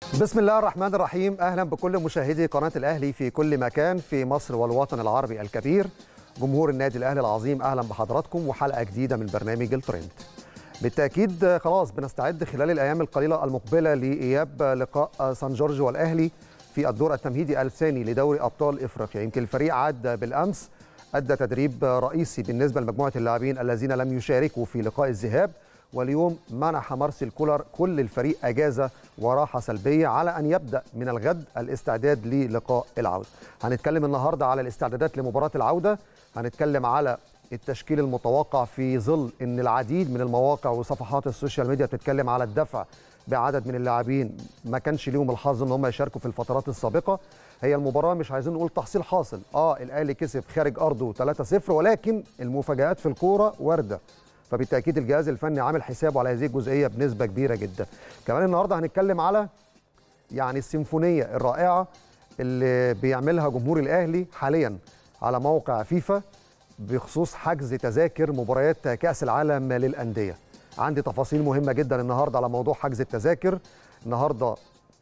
بسم الله الرحمن الرحيم اهلا بكل مشاهدي قناه الاهلي في كل مكان في مصر والوطن العربي الكبير جمهور النادي الاهلي العظيم اهلا بحضراتكم وحلقه جديده من برنامج الترند بالتاكيد خلاص بنستعد خلال الايام القليله المقبله لاياب لقاء سان جورج والاهلي في الدور التمهيدي الثاني لدوري ابطال افريقيا يمكن الفريق عاد بالامس ادى تدريب رئيسي بالنسبه لمجموعه اللاعبين الذين لم يشاركوا في لقاء الذهاب واليوم منح مارسيل كولر كل الفريق اجازه وراحه سلبيه على ان يبدا من الغد الاستعداد للقاء العوده. هنتكلم النهارده على الاستعدادات لمباراه العوده، هنتكلم على التشكيل المتوقع في ظل ان العديد من المواقع وصفحات السوشيال ميديا بتتكلم على الدفع بعدد من اللاعبين ما كانش ليهم الحظ ان هم يشاركوا في الفترات السابقه هي المباراه مش عايزين نقول تحصيل حاصل اه الاهلي كسب خارج ارضه 3-0 ولكن المفاجات في الكوره وارده فبالتاكيد الجهاز الفني عامل حسابه على هذه الجزئيه بنسبه كبيره جدا كمان النهارده هنتكلم على يعني السيمفونيه الرائعه اللي بيعملها جمهور الاهلي حاليا على موقع فيفا بخصوص حجز تذاكر مباريات كاس العالم للانديه عندي تفاصيل مهمه جدا النهارده على موضوع حجز التذاكر النهارده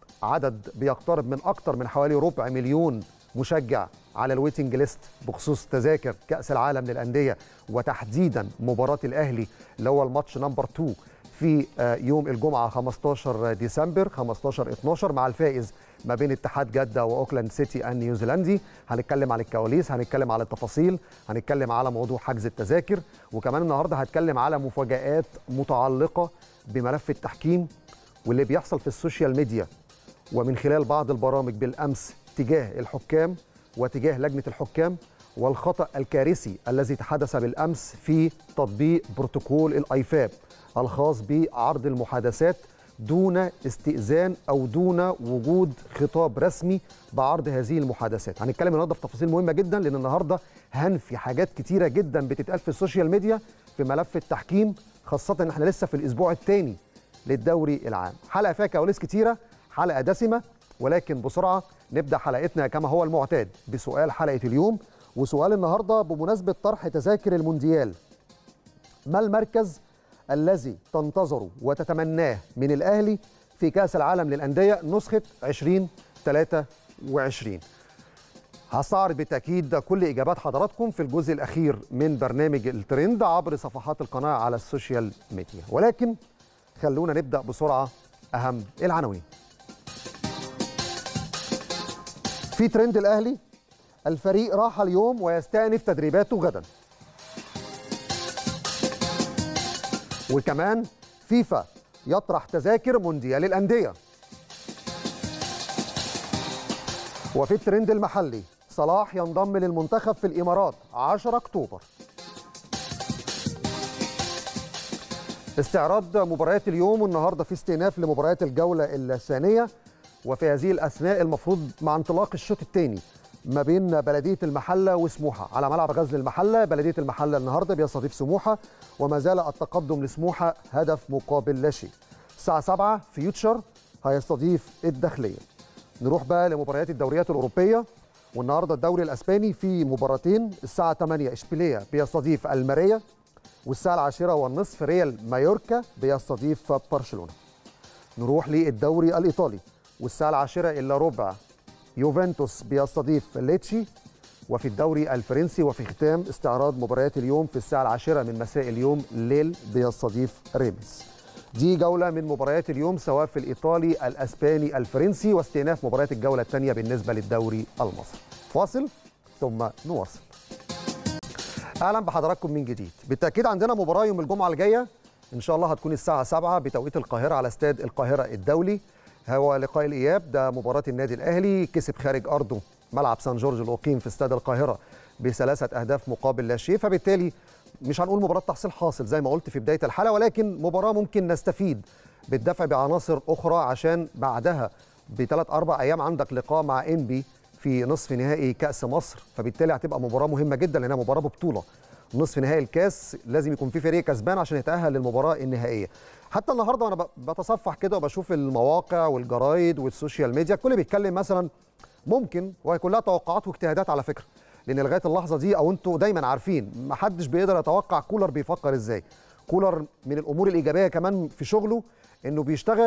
عدد بيقترب من اكثر من حوالي ربع مليون مشجع على الويتنج ليست بخصوص تذاكر كاس العالم للانديه وتحديدا مباراه الاهلي اللي هو الماتش نمبر 2 في يوم الجمعه 15 ديسمبر 15 12 مع الفائز ما بين اتحاد جده واوكلاند سيتي النيوزيلندي هنتكلم عن الكواليس هنتكلم على التفاصيل هنتكلم على موضوع حجز التذاكر وكمان النهارده هتكلم على مفاجات متعلقه بملف التحكيم واللي بيحصل في السوشيال ميديا ومن خلال بعض البرامج بالامس تجاه الحكام وتجاه لجنه الحكام والخطا الكارثي الذي حدث بالامس في تطبيق بروتوكول الايفاب الخاص بعرض المحادثات دون استئذان او دون وجود خطاب رسمي بعرض هذه المحادثات هنتكلم النهارده في تفاصيل مهمه جدا لان النهارده هنفي حاجات كتيره جدا بتتقال في السوشيال ميديا في ملف التحكيم خاصه ان احنا لسه في الاسبوع الثاني للدوري العام حلقه فيها كواليس كتيره حلقه دسمه ولكن بسرعه نبدا حلقتنا كما هو المعتاد بسؤال حلقه اليوم وسؤال النهارده بمناسبه طرح تذاكر المونديال ما المركز الذي تنتظره وتتمناه من الاهلي في كاس العالم للانديه نسخه 2023 هستعرض بالتاكيد كل اجابات حضراتكم في الجزء الاخير من برنامج الترند عبر صفحات القناه على السوشيال ميديا ولكن خلونا نبدا بسرعه اهم العناوين في ترند الاهلي الفريق راح اليوم ويستأنف تدريباته غدا وكمان فيفا يطرح تذاكر مونديال الأندية وفي الترند المحلي صلاح ينضم للمنتخب في الإمارات 10 أكتوبر استعراض مباريات اليوم والنهارده في استئناف لمباريات الجولة الثانية وفي هذه الأثناء المفروض مع انطلاق الشوط الثاني ما بين بلديه المحله وسموحه على ملعب غزل المحله بلديه المحله النهارده بيستضيف سموحه وما زال التقدم لسموحه هدف مقابل لا شيء الساعه 7 فيوتشر هيستضيف الداخليه نروح بقى لمباريات الدوريات الاوروبيه والنهارده الدوري الاسباني في مباراتين الساعه 8 اشبيليه بيستضيف الماريا والساعه العاشرة والنصف ريال مايوركا بيستضيف برشلونه نروح للدوري الايطالي والساعه العاشرة الا ربع يوفنتوس بيستضيف ليتشي وفي الدوري الفرنسي وفي ختام استعراض مباريات اليوم في الساعة العاشرة من مساء اليوم ليل بيستضيف ريمس دي جولة من مباريات اليوم سواء في الإيطالي الأسباني الفرنسي واستئناف مباريات الجولة الثانية بالنسبة للدوري المصري فاصل ثم نواصل أهلا بحضراتكم من جديد بالتأكيد عندنا مباراة يوم الجمعة الجاية إن شاء الله هتكون الساعة 7 بتوقيت القاهرة على استاد القاهرة الدولي هو لقاء الاياب ده مباراه النادي الاهلي كسب خارج ارضه ملعب سان جورج الاقيم في استاد القاهره بثلاثه اهداف مقابل لا شيء فبالتالي مش هنقول مباراه تحصيل حاصل زي ما قلت في بدايه الحلقه ولكن مباراه ممكن نستفيد بالدفع بعناصر اخرى عشان بعدها بثلاث اربع ايام عندك لقاء مع انبي في نصف نهائي كاس مصر فبالتالي هتبقى مباراه مهمه جدا لانها مباراه ببطوله نصف نهائي الكاس لازم يكون في فريق كسبان عشان يتاهل للمباراه النهائيه حتى النهارده وانا بتصفح كده وبشوف المواقع والجرايد والسوشيال ميديا الكل بيتكلم مثلا ممكن وهي كلها توقعات واجتهادات على فكره لان لغايه اللحظه دي او انتوا دايما عارفين ما حدش بيقدر يتوقع كولر بيفكر ازاي كولر من الامور الايجابيه كمان في شغله انه بيشتغل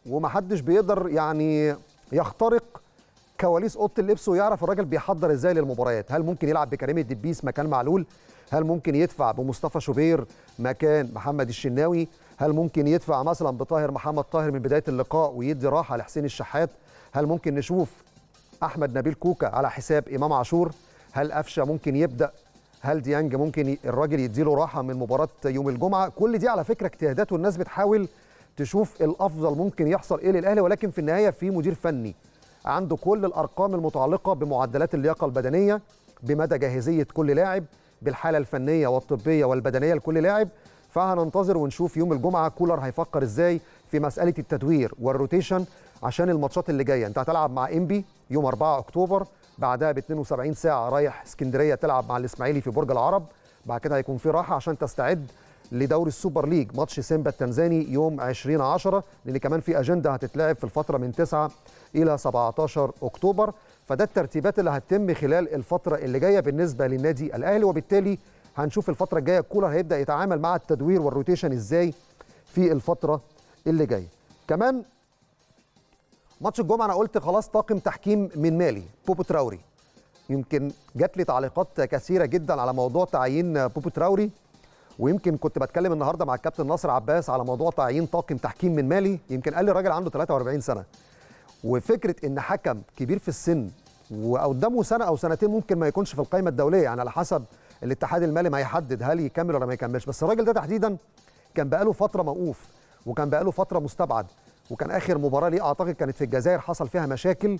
ومحدش بيقدر يعني يخترق كواليس اوضه اللبس ويعرف الراجل بيحضر ازاي للمباريات هل ممكن يلعب بكريم الدبيس مكان معلول هل ممكن يدفع بمصطفى شوبير مكان محمد الشناوي هل ممكن يدفع مثلا بطاهر محمد طاهر من بدايه اللقاء ويدي راحه لحسين الشحات هل ممكن نشوف احمد نبيل كوكا على حساب امام عاشور هل قفشه ممكن يبدا هل ديانج ممكن الراجل يديله راحه من مباراه يوم الجمعه كل دي على فكره اجتهادات والناس بتحاول تشوف الافضل ممكن يحصل ايه للاهلي ولكن في النهايه في مدير فني عنده كل الارقام المتعلقه بمعدلات اللياقه البدنيه بمدى جاهزيه كل لاعب بالحاله الفنيه والطبيه والبدنيه لكل لاعب فهننتظر ونشوف يوم الجمعه كولر هيفكر ازاي في مساله التدوير والروتيشن عشان الماتشات اللي جايه انت هتلعب مع انبي يوم 4 اكتوبر بعدها ب 72 ساعه رايح اسكندريه تلعب مع الاسماعيلي في برج العرب بعد كده هيكون في راحه عشان تستعد لدوري السوبر ليج ماتش سيمبا التنزاني يوم 20 10 لان كمان في اجنده هتتلعب في الفتره من 9 الى 17 اكتوبر فده الترتيبات اللي هتتم خلال الفتره اللي جايه بالنسبه للنادي الاهلي وبالتالي هنشوف الفتره الجايه كولر هيبدا يتعامل مع التدوير والروتيشن ازاي في الفتره اللي جايه كمان ماتش الجمعه انا قلت خلاص طاقم تحكيم من مالي بوبو تراوري يمكن جات لي تعليقات كثيره جدا على موضوع تعيين بوبو تراوري ويمكن كنت بتكلم النهارده مع الكابتن ناصر عباس على موضوع تعيين طاقم تحكيم من مالي يمكن قال لي الراجل عنده 43 سنه وفكره ان حكم كبير في السن وقدامه سنه او سنتين ممكن ما يكونش في القائمه الدوليه يعني على حسب الاتحاد المالي ما يحدد هل يكمل ولا ما يكملش بس الراجل ده تحديدا كان بقاله فتره موقوف وكان بقاله فتره مستبعد وكان اخر مباراه ليه اعتقد كانت في الجزائر حصل فيها مشاكل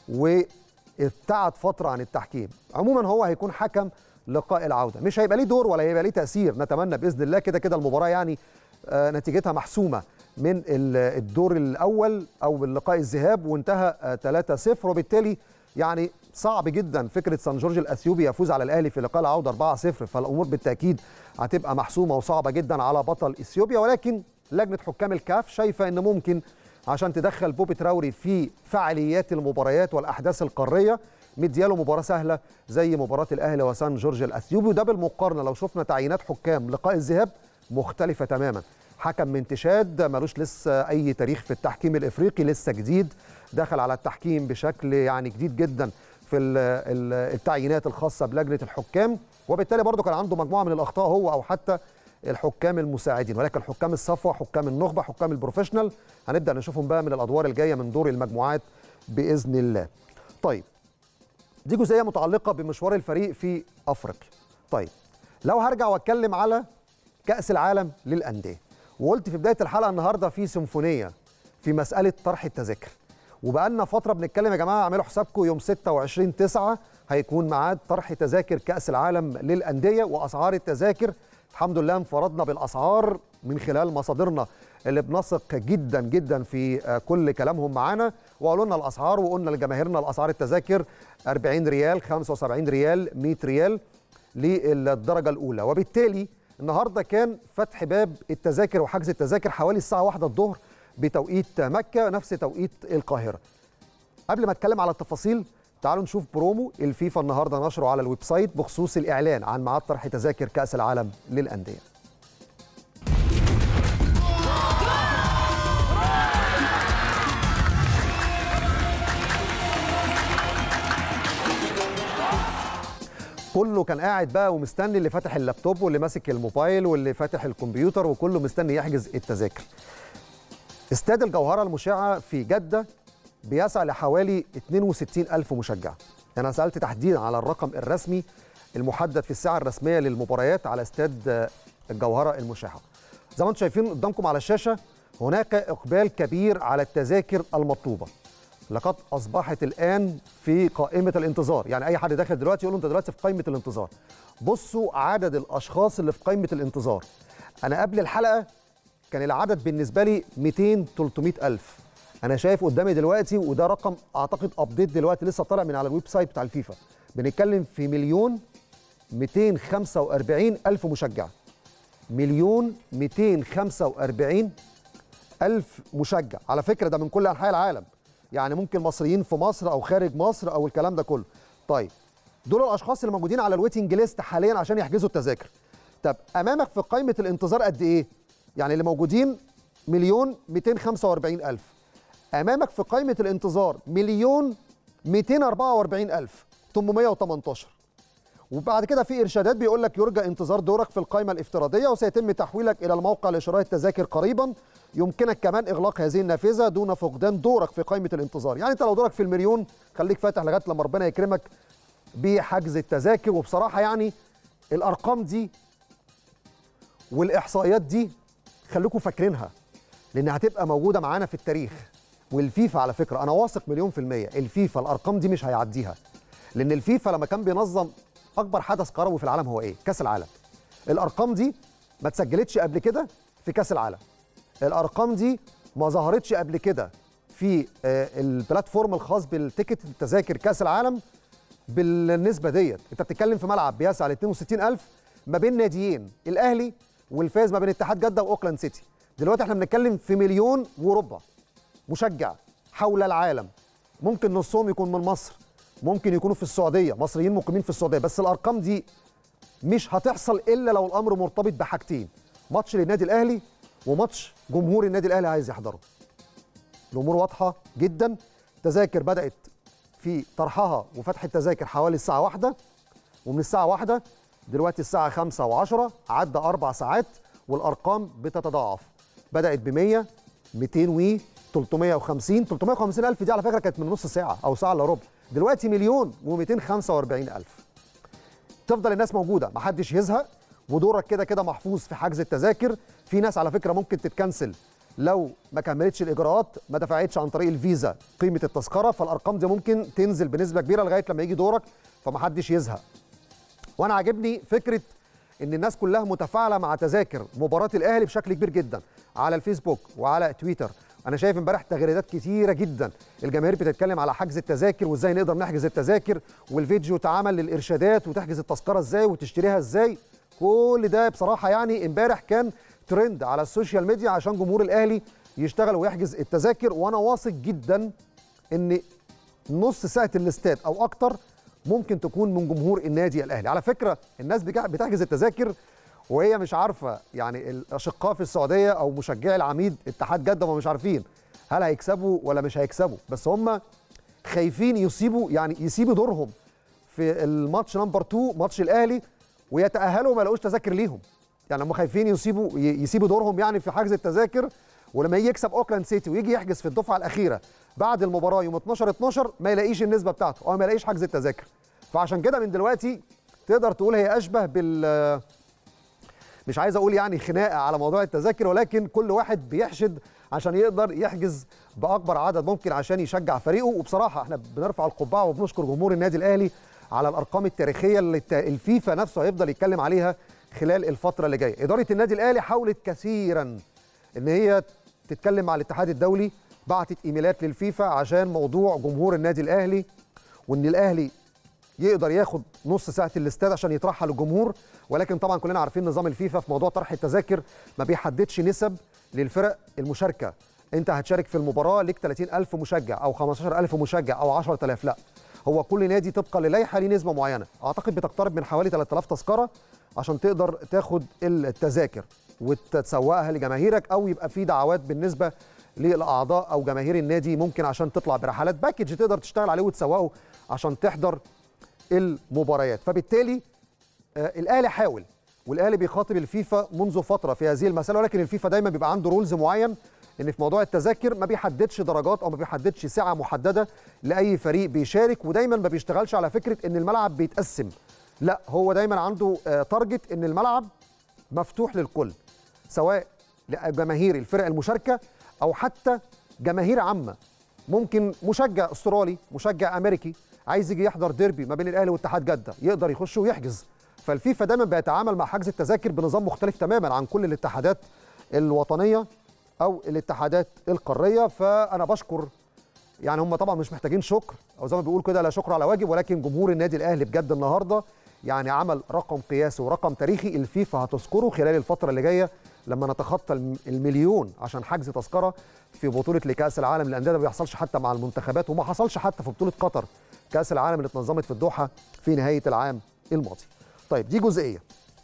وابتعد فتره عن التحكيم عموما هو هيكون حكم لقاء العوده مش هيبقى ليه دور ولا هيبقى ليه تاثير نتمنى باذن الله كده كده المباراه يعني آه نتيجتها محسومه من الدور الاول او اللقاء الذهاب وانتهى 3-0 وبالتالي يعني صعب جدا فكره سان جورج الاثيوبي يفوز على الاهلي في لقاء العوده 4-0 فالامور بالتاكيد هتبقى محسومه وصعبه جدا على بطل اثيوبيا ولكن لجنه حكام الكاف شايفه ان ممكن عشان تدخل بوبي تراوري في فعاليات المباريات والاحداث القاريه مدياله مباراه سهله زي مباراه الاهلي وسان جورج الاثيوبي وده بالمقارنه لو شفنا تعيينات حكام لقاء الذهاب مختلفه تماما حكم من تشاد ملوش لسه اي تاريخ في التحكيم الافريقي لسه جديد دخل على التحكيم بشكل يعني جديد جدا في التعيينات الخاصه بلجنه الحكام وبالتالي برضه كان عنده مجموعه من الاخطاء هو او حتى الحكام المساعدين ولكن حكام الصفوه حكام النخبه حكام البروفيشنال هنبدا نشوفهم بقى من الادوار الجايه من دور المجموعات باذن الله طيب دي جزئيه متعلقه بمشوار الفريق في افريقيا طيب لو هرجع واتكلم على كاس العالم للانديه وقلت في بدايه الحلقه النهارده في سيمفونيه في مساله طرح التذاكر وبقالنا فتره بنتكلم يا جماعه اعملوا حسابكم يوم 26 9 هيكون ميعاد طرح تذاكر كاس العالم للانديه واسعار التذاكر الحمد لله انفردنا بالاسعار من خلال مصادرنا اللي بنثق جدا جدا في كل كلامهم معانا وقالوا لنا الاسعار وقلنا لجماهيرنا الاسعار التذاكر 40 ريال 75 ريال 100 ريال للدرجه الاولى وبالتالي النهارده كان فتح باب التذاكر وحجز التذاكر حوالي الساعه 1 الظهر بتوقيت مكه نفس توقيت القاهره قبل ما اتكلم على التفاصيل تعالوا نشوف برومو الفيفا النهارده نشره على الويب سايت بخصوص الاعلان عن ميعاد طرح تذاكر كاس العالم للانديه كله كان قاعد بقى ومستني اللي فاتح اللابتوب واللي ماسك الموبايل واللي فاتح الكمبيوتر وكله مستني يحجز التذاكر استاد الجوهرة المشعة في جدة بيسع لحوالي 62 ألف مشجع أنا سألت تحديدا على الرقم الرسمي المحدد في الساعة الرسمية للمباريات على استاد الجوهرة المشعة زي ما انتم شايفين قدامكم على الشاشة هناك إقبال كبير على التذاكر المطلوبة لقد أصبحت الآن في قائمة الانتظار يعني أي حد داخل دلوقتي يقول له أنت دلوقتي في قائمة الانتظار بصوا عدد الأشخاص اللي في قائمة الانتظار أنا قبل الحلقة كان العدد بالنسبه لي 200 300 الف انا شايف قدامي دلوقتي وده رقم اعتقد ابديت دلوقتي لسه طالع من على الويب سايت بتاع الفيفا بنتكلم في مليون 245 الف مشجع مليون 245 الف مشجع على فكره ده من كل انحاء العالم يعني ممكن مصريين في مصر او خارج مصر او الكلام ده كله طيب دول الاشخاص اللي موجودين على الويتنج ليست حاليا عشان يحجزوا التذاكر طب امامك في قائمه الانتظار قد ايه يعني اللي موجودين مليون 245 الف امامك في قائمه الانتظار مليون 244 الف 818 وبعد كده في ارشادات بيقول لك يرجى انتظار دورك في القائمه الافتراضيه وسيتم تحويلك الى الموقع لشراء التذاكر قريبا يمكنك كمان اغلاق هذه النافذه دون فقدان دورك في قائمه الانتظار يعني انت لو دورك في المليون خليك فاتح لغايه لما ربنا يكرمك بحجز التذاكر وبصراحه يعني الارقام دي والاحصائيات دي خليكم فاكرينها لان هتبقى موجوده معانا في التاريخ والفيفا على فكره انا واثق مليون في الميه الفيفا الارقام دي مش هيعديها لان الفيفا لما كان بينظم اكبر حدث كروي في العالم هو ايه كاس العالم الارقام دي ما اتسجلتش قبل كده في كاس العالم الارقام دي ما ظهرتش قبل كده في البلاتفورم الخاص بالتيكت التذاكر كاس العالم بالنسبه ديت انت بتتكلم في ملعب بيسع ل 62000 ما بين ناديين الاهلي والفاز ما بين اتحاد جده واوكلاند سيتي دلوقتي احنا بنتكلم في مليون وربع مشجع حول العالم ممكن نصهم يكون من مصر ممكن يكونوا في السعوديه مصريين مقيمين في السعوديه بس الارقام دي مش هتحصل الا لو الامر مرتبط بحاجتين ماتش للنادي الاهلي وماتش جمهور النادي الاهلي عايز يحضره الامور واضحه جدا تذاكر بدات في طرحها وفتح التذاكر حوالي الساعه واحدة ومن الساعه واحدة دلوقتي الساعه خمسة وعشرة عدى اربع ساعات والارقام بتتضاعف بدات ب 100 200 و 350 350 الف دي على فكره كانت من نص ساعه او ساعه الا ربع دلوقتي مليون و245 الف تفضل الناس موجوده محدش يزهق ودورك كده كده محفوظ في حجز التذاكر في ناس على فكره ممكن تتكنسل لو ما كملتش الاجراءات ما دفعتش عن طريق الفيزا قيمه التذكره فالارقام دي ممكن تنزل بنسبه كبيره لغايه لما يجي دورك فمحدش يزهق وانا عاجبني فكره ان الناس كلها متفاعله مع تذاكر مباراه الاهلي بشكل كبير جدا على الفيسبوك وعلى تويتر انا شايف امبارح تغريدات كتيره جدا الجماهير بتتكلم على حجز التذاكر وازاي نقدر نحجز التذاكر والفيديو اتعمل للارشادات وتحجز التذكره ازاي وتشتريها ازاي كل ده بصراحه يعني امبارح كان ترند على السوشيال ميديا عشان جمهور الاهلي يشتغل ويحجز التذاكر وانا واثق جدا ان نص ساعه الاستاد او اكتر ممكن تكون من جمهور النادي الاهلي على فكره الناس بتحجز التذاكر وهي مش عارفه يعني الاشقاء في السعوديه او مشجعي العميد اتحاد جده ما مش عارفين هل هيكسبوا ولا مش هيكسبوا بس هم خايفين يصيبوا يعني يسيبوا دورهم في الماتش نمبر 2 ماتش الاهلي ويتاهلوا ما يلاقوش تذاكر ليهم يعني هم خايفين يسيبوا يسيبوا دورهم يعني في حجز التذاكر ولما يجي يكسب اوكلاند سيتي ويجي يحجز في الدفعه الاخيره بعد المباراه يوم 12 12 ما يلاقيش النسبه بتاعته او ما يلاقيش حجز التذاكر فعشان كده من دلوقتي تقدر تقول هي اشبه بال مش عايز اقول يعني خناقه على موضوع التذاكر ولكن كل واحد بيحشد عشان يقدر يحجز باكبر عدد ممكن عشان يشجع فريقه وبصراحه احنا بنرفع القبعه وبنشكر جمهور النادي الاهلي على الارقام التاريخيه اللي الفيفا نفسه هيفضل يتكلم عليها خلال الفتره اللي جايه اداره النادي الاهلي حاولت كثيرا ان هي تتكلم مع الاتحاد الدولي بعتت ايميلات للفيفا عشان موضوع جمهور النادي الاهلي وان الاهلي يقدر ياخد نص ساعه الاستاد عشان يطرحها للجمهور ولكن طبعا كلنا عارفين نظام الفيفا في موضوع طرح التذاكر ما بيحددش نسب للفرق المشاركه انت هتشارك في المباراه ليك 30000 مشجع او 15000 مشجع او 10000 لا هو كل نادي طبقا للائحه ليه نسبه معينه اعتقد بتقترب من حوالي 3000 تذكره عشان تقدر تاخد التذاكر وتسوقها لجماهيرك او يبقى في دعوات بالنسبه للاعضاء او جماهير النادي ممكن عشان تطلع برحلات باكج تقدر تشتغل عليه وتسوقه عشان تحضر المباريات فبالتالي آه الاهلي حاول والاهلي بيخاطب الفيفا منذ فتره في هذه المساله ولكن الفيفا دايما بيبقى عنده رولز معين ان في موضوع التذاكر ما بيحددش درجات او ما بيحددش سعه محدده لاي فريق بيشارك ودايما ما بيشتغلش على فكره ان الملعب بيتقسم لا هو دايما عنده آه تارجت ان الملعب مفتوح للكل سواء لجماهير الفرق المشاركه او حتى جماهير عامه ممكن مشجع استرالي مشجع امريكي عايز يجي يحضر ديربي ما بين الاهلي واتحاد جده يقدر يخش ويحجز فالفيفا دايما بيتعامل مع حجز التذاكر بنظام مختلف تماما عن كل الاتحادات الوطنيه او الاتحادات القاريه فانا بشكر يعني هم طبعا مش محتاجين شكر او زي ما بيقول كده لا شكر على واجب ولكن جمهور النادي الاهلي بجد النهارده يعني عمل رقم قياسي ورقم تاريخي الفيفا هتذكره خلال الفتره اللي جايه لما نتخطى المليون عشان حجز تذكره في بطوله لكاس العالم للانديه ما بيحصلش حتى مع المنتخبات وما حصلش حتى في بطوله قطر كاس العالم اللي اتنظمت في الدوحه في نهايه العام الماضي. طيب دي جزئيه.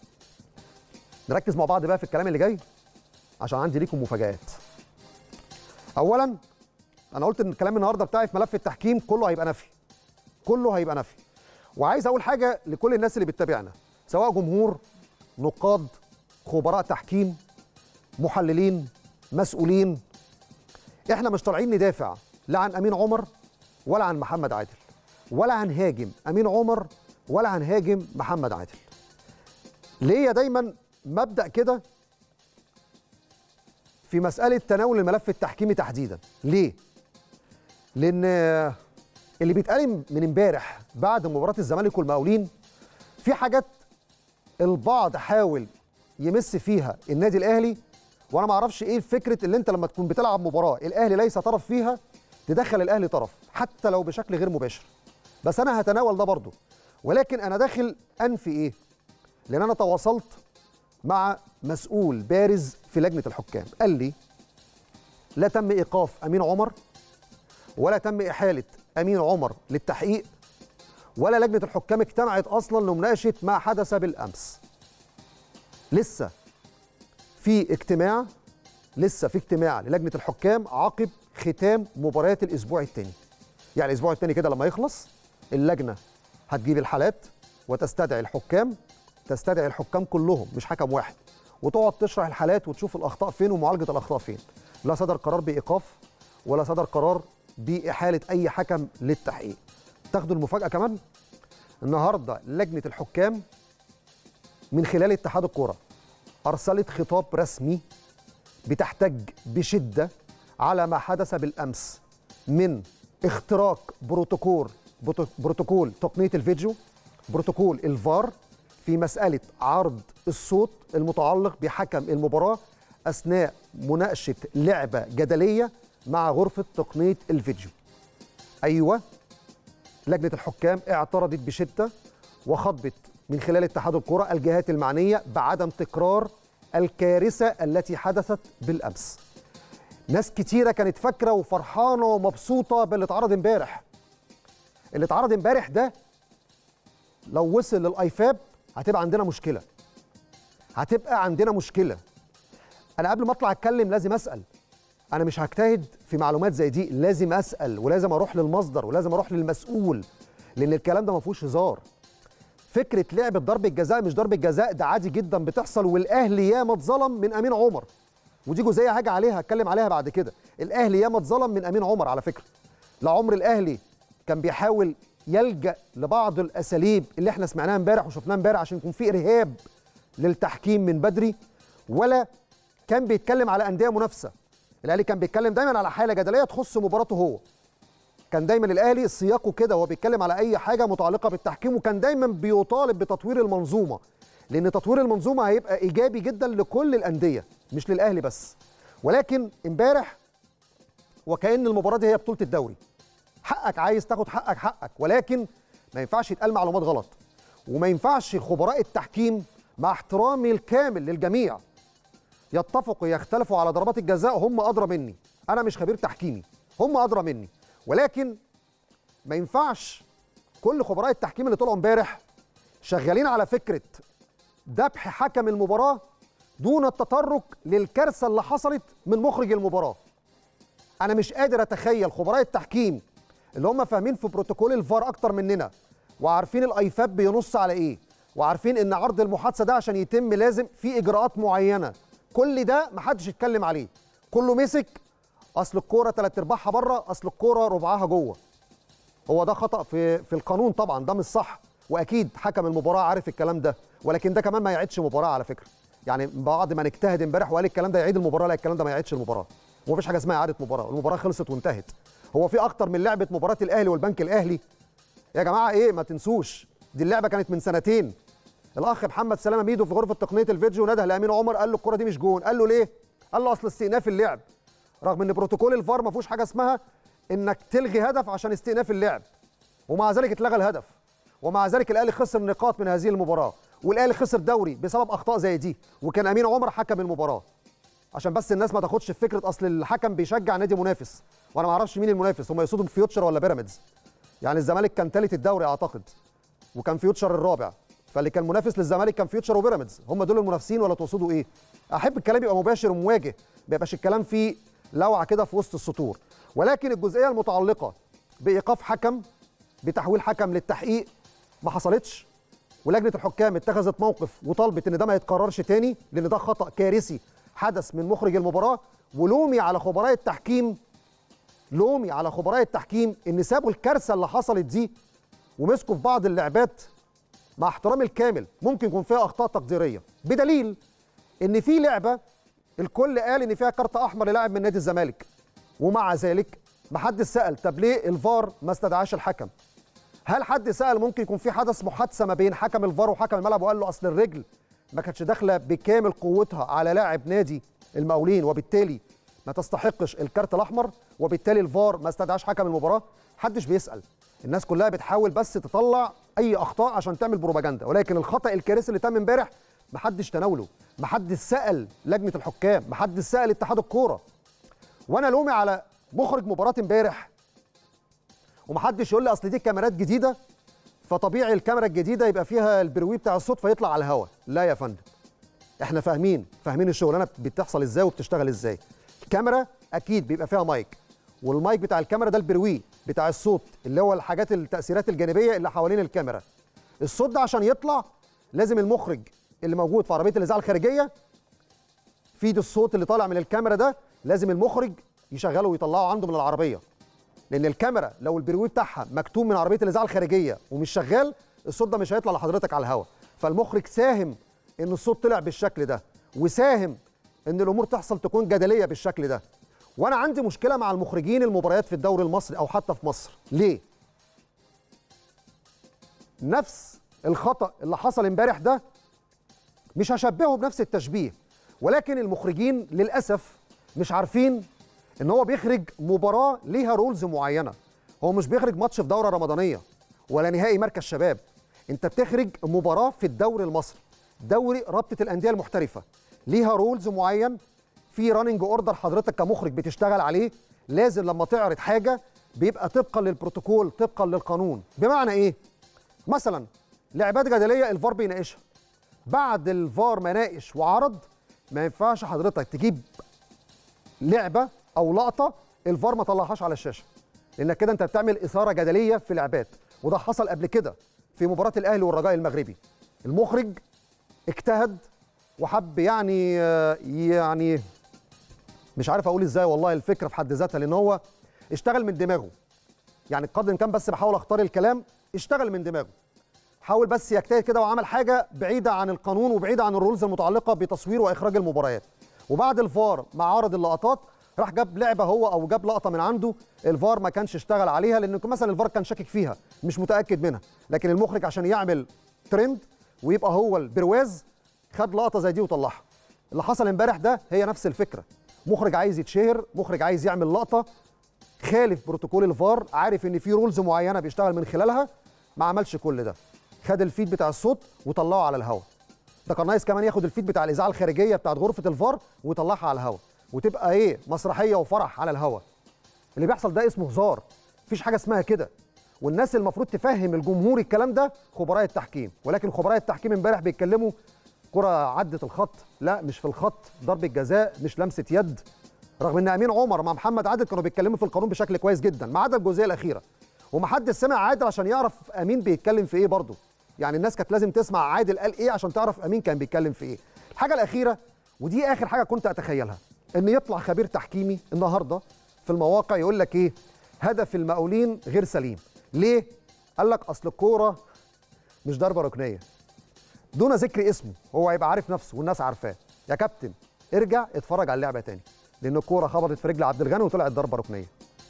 نركز مع بعض بقى في الكلام اللي جاي عشان عندي ليكم مفاجآت. اولا انا قلت ان الكلام النهارده بتاعي في ملف التحكيم كله هيبقى نفي كله هيبقى نفي وعايز اقول حاجه لكل الناس اللي بتتابعنا سواء جمهور نقاد خبراء تحكيم محللين مسؤولين احنا مش طالعين ندافع لا عن امين عمر ولا عن محمد عادل ولا هنهاجم امين عمر ولا هنهاجم محمد عادل ليا دايما مبدا كده في مساله تناول الملف التحكيمي تحديدا ليه لان اللي بيتقال من امبارح بعد مباراه الزمالك والمقاولين في حاجات البعض حاول يمس فيها النادي الاهلي وانا ما اعرفش ايه فكره اللي انت لما تكون بتلعب مباراه الاهلي ليس طرف فيها تدخل الاهلي طرف حتى لو بشكل غير مباشر بس انا هتناول ده برضه ولكن انا داخل انفي ايه لان انا تواصلت مع مسؤول بارز في لجنه الحكام قال لي لا تم ايقاف امين عمر ولا تم احاله امين عمر للتحقيق ولا لجنه الحكام اجتمعت اصلا لمناقشه ما حدث بالامس لسه في اجتماع لسه في اجتماع للجنه الحكام عقب ختام مباريات الاسبوع الثاني يعني الاسبوع الثاني كده لما يخلص اللجنه هتجيب الحالات وتستدعي الحكام تستدعي الحكام كلهم مش حكم واحد وتقعد تشرح الحالات وتشوف الاخطاء فين ومعالجه الاخطاء فين لا صدر قرار بايقاف ولا صدر قرار باحاله اي حكم للتحقيق تاخدوا المفاجاه كمان النهارده لجنه الحكام من خلال اتحاد الكوره ارسلت خطاب رسمي بتحتج بشده على ما حدث بالامس من اختراق بروتوكول بروتوكول تقنيه الفيديو بروتوكول الفار في مساله عرض الصوت المتعلق بحكم المباراه اثناء مناقشه لعبه جدليه مع غرفه تقنيه الفيديو. ايوه لجنه الحكام اعترضت بشده وخطبت من خلال اتحاد الكره الجهات المعنيه بعدم تكرار الكارثه التي حدثت بالامس. ناس كتيره كانت فاكره وفرحانه ومبسوطه باللي اتعرض امبارح. اللي اتعرض امبارح ده لو وصل للايفاب هتبقى عندنا مشكله. هتبقى عندنا مشكله. انا قبل ما اطلع اتكلم لازم اسال انا مش هجتهد في معلومات زي دي لازم اسال ولازم اروح للمصدر ولازم اروح للمسؤول لان الكلام ده ما فيهوش هزار فكره لعبه ضربه جزاء مش ضربه جزاء ده عادي جدا بتحصل والاهلي ياما اتظلم من امين عمر ودي جزئيه هاجي عليها هتكلم عليها بعد كده الاهلي ياما اتظلم من امين عمر على فكره لا عمر الاهلي كان بيحاول يلجا لبعض الاساليب اللي احنا سمعناها امبارح وشفناها امبارح عشان يكون في ارهاب للتحكيم من بدري ولا كان بيتكلم على انديه منافسه الاهلي كان بيتكلم دايما على حاله جدليه تخص مباراته هو كان دايما الاهلي سياقه كده وهو بيتكلم على اي حاجه متعلقه بالتحكيم وكان دايما بيطالب بتطوير المنظومه لان تطوير المنظومه هيبقى ايجابي جدا لكل الانديه مش للاهلي بس ولكن امبارح وكأن المباراه دي هي بطوله الدوري حقك عايز تاخد حقك حقك ولكن ما ينفعش يتقال معلومات غلط وما ينفعش خبراء التحكيم مع احترامي الكامل للجميع يتفقوا يختلفوا على ضربات الجزاء هم ادرى مني انا مش خبير تحكيمي هم ادرى مني ولكن ما ينفعش كل خبراء التحكيم اللي طلعوا امبارح شغالين على فكره ذبح حكم المباراه دون التطرق للكارثه اللي حصلت من مخرج المباراه انا مش قادر اتخيل خبراء التحكيم اللي هم فاهمين في بروتوكول الفار اكتر مننا وعارفين الايفاب بينص على ايه وعارفين ان عرض المحادثه ده عشان يتم لازم في اجراءات معينه كل ده محدش يتكلم عليه كله مسك اصل الكوره ثلاث ارباعها بره اصل الكوره ربعها جوه هو ده خطا في في القانون طبعا ده مش صح واكيد حكم المباراه عارف الكلام ده ولكن ده كمان ما يعيدش مباراه على فكره يعني بعد ما نجتهد امبارح وقال الكلام ده يعيد المباراه لا الكلام ده ما يعيدش المباراه ومفيش حاجه اسمها اعاده مباراه المباراه خلصت وانتهت هو في اكتر من لعبه مباراه الاهلي والبنك الاهلي يا جماعه ايه ما تنسوش دي اللعبه كانت من سنتين الاخ محمد سلامه ميدو في غرفه تقنيه الفيديو نده لامين عمر قال له الكره دي مش جون قال له ليه قال له اصل استئناف اللعب رغم ان بروتوكول الفار ما فيهوش حاجه اسمها انك تلغي هدف عشان استئناف اللعب ومع ذلك اتلغى الهدف ومع ذلك الاهلي خسر نقاط من هذه المباراه والاهلي خسر دوري بسبب اخطاء زي دي وكان امين عمر حكم المباراه عشان بس الناس ما تاخدش في فكره اصل الحكم بيشجع نادي منافس وانا ما اعرفش مين المنافس هم يقصدوا فيوتشر ولا بيراميدز يعني الزمالك كان ثالث الدوري اعتقد وكان فيوتشر الرابع فاللي كان منافس للزمالك كان فيوتشر وبيراميدز هم دول المنافسين ولا تقصدوا ايه احب الكلام يبقى مباشر ومواجه ما يبقاش الكلام فيه لوعه كده في وسط السطور ولكن الجزئيه المتعلقه بايقاف حكم بتحويل حكم للتحقيق ما حصلتش ولجنه الحكام اتخذت موقف وطالبت ان ده ما يتكررش تاني لان ده خطا كارثي حدث من مخرج المباراه ولومي على خبراء التحكيم لومي على خبراء التحكيم ان سابوا الكارثه اللي حصلت دي ومسكوا في بعض اللعبات مع احترامي الكامل ممكن يكون فيها اخطاء تقديريه بدليل ان في لعبه الكل قال ان فيها كارت احمر للاعب من نادي الزمالك ومع ذلك ما حد سال طب ليه الفار ما استدعاش الحكم هل حد سال ممكن يكون في حدث محادثه ما بين حكم الفار وحكم الملعب وقال له اصل الرجل ما كانتش داخله بكامل قوتها على لاعب نادي المقاولين وبالتالي ما تستحقش الكارت الاحمر وبالتالي الفار ما استدعاش حكم المباراه محدش بيسال الناس كلها بتحاول بس تطلع اي اخطاء عشان تعمل بروباجندا ولكن الخطا الكارثي اللي تم امبارح محدش تناوله محدش سال لجنه الحكام محدش سال اتحاد الكوره وانا لومي على مخرج مباراه امبارح ومحدش يقول لي اصل دي كاميرات جديده فطبيعي الكاميرا الجديده يبقى فيها البروي بتاع الصوت فيطلع على الهواء لا يا فندم احنا فاهمين فاهمين الشغلانه بتحصل ازاي وبتشتغل ازاي الكاميرا اكيد بيبقى فيها مايك والمايك بتاع الكاميرا ده البروي بتاع الصوت اللي هو الحاجات التاثيرات الجانبيه اللي حوالين الكاميرا الصوت ده عشان يطلع لازم المخرج اللي موجود في عربيه الاذاعه الخارجيه فيد الصوت اللي طالع من الكاميرا ده لازم المخرج يشغله ويطلعه عنده من العربيه لان الكاميرا لو البروي بتاعها مكتوم من عربيه الاذاعه الخارجيه ومش شغال الصوت ده مش هيطلع لحضرتك على الهواء فالمخرج ساهم ان الصوت طلع بالشكل ده وساهم ان الامور تحصل تكون جدليه بالشكل ده وانا عندي مشكله مع المخرجين المباريات في الدوري المصري او حتى في مصر ليه نفس الخطا اللي حصل امبارح ده مش هشبهه بنفس التشبيه ولكن المخرجين للاسف مش عارفين ان هو بيخرج مباراه ليها رولز معينه هو مش بيخرج ماتش في دوره رمضانيه ولا نهائي مركز شباب انت بتخرج مباراه في الدوري المصري دوري رابطه الانديه المحترفه ليها رولز معين في راننج اوردر حضرتك كمخرج بتشتغل عليه لازم لما تعرض حاجه بيبقى طبقا للبروتوكول طبقا للقانون بمعنى ايه مثلا لعبات جدليه الفار بيناقشها بعد الفار ما ناقش وعرض ما ينفعش حضرتك تجيب لعبه او لقطه الفار ما طلعهاش على الشاشه لانك كده انت بتعمل اثاره جدليه في لعبات وده حصل قبل كده في مباراه الاهلي والرجاء المغربي المخرج اجتهد وحب يعني يعني مش عارف اقول ازاي والله الفكره في حد ذاتها لان هو اشتغل من دماغه يعني قدر الامكان بس بحاول اختار الكلام اشتغل من دماغه حاول بس يجتهد كده وعمل حاجه بعيده عن القانون وبعيده عن الرولز المتعلقه بتصوير واخراج المباريات وبعد الفار مع عرض اللقطات راح جاب لعبه هو او جاب لقطه من عنده الفار ما كانش اشتغل عليها لان مثلا الفار كان شاكك فيها مش متاكد منها لكن المخرج عشان يعمل ترند ويبقى هو البرواز خد لقطه زي دي وطلعها اللي حصل امبارح ده هي نفس الفكره مخرج عايز يتشهر مخرج عايز يعمل لقطه خالف بروتوكول الفار عارف ان في رولز معينه بيشتغل من خلالها ما عملش كل ده خد الفيد بتاع الصوت وطلعه على الهواء ده كان ناقص كمان ياخد الفيد بتاع الاذاعه الخارجيه بتاعت غرفه الفار ويطلعها على الهواء وتبقى ايه مسرحيه وفرح على الهواء اللي بيحصل ده اسمه هزار مفيش حاجه اسمها كده والناس المفروض تفهم الجمهور الكلام ده خبراء التحكيم ولكن خبراء التحكيم امبارح بيتكلموا كره عدت الخط لا مش في الخط ضربه جزاء مش لمسه يد رغم ان امين عمر مع محمد عادل كانوا بيتكلموا في القانون بشكل كويس جدا ما عدا الجزئيه الاخيره ومحدش سمع عادل عشان يعرف امين بيتكلم في ايه برضه يعني الناس كانت لازم تسمع عادل قال ايه عشان تعرف امين كان بيتكلم في ايه الحاجه الاخيره ودي اخر حاجه كنت اتخيلها ان يطلع خبير تحكيمي النهارده في المواقع يقول لك ايه هدف المقاولين غير سليم ليه قال لك اصل الكوره مش ضربه ركنيه دون ذكر اسمه هو هيبقى عارف نفسه والناس عارفاه يا كابتن ارجع اتفرج على اللعبه تاني لان الكوره خبطت في رجل عبد الغني وطلعت ضربه ركنيه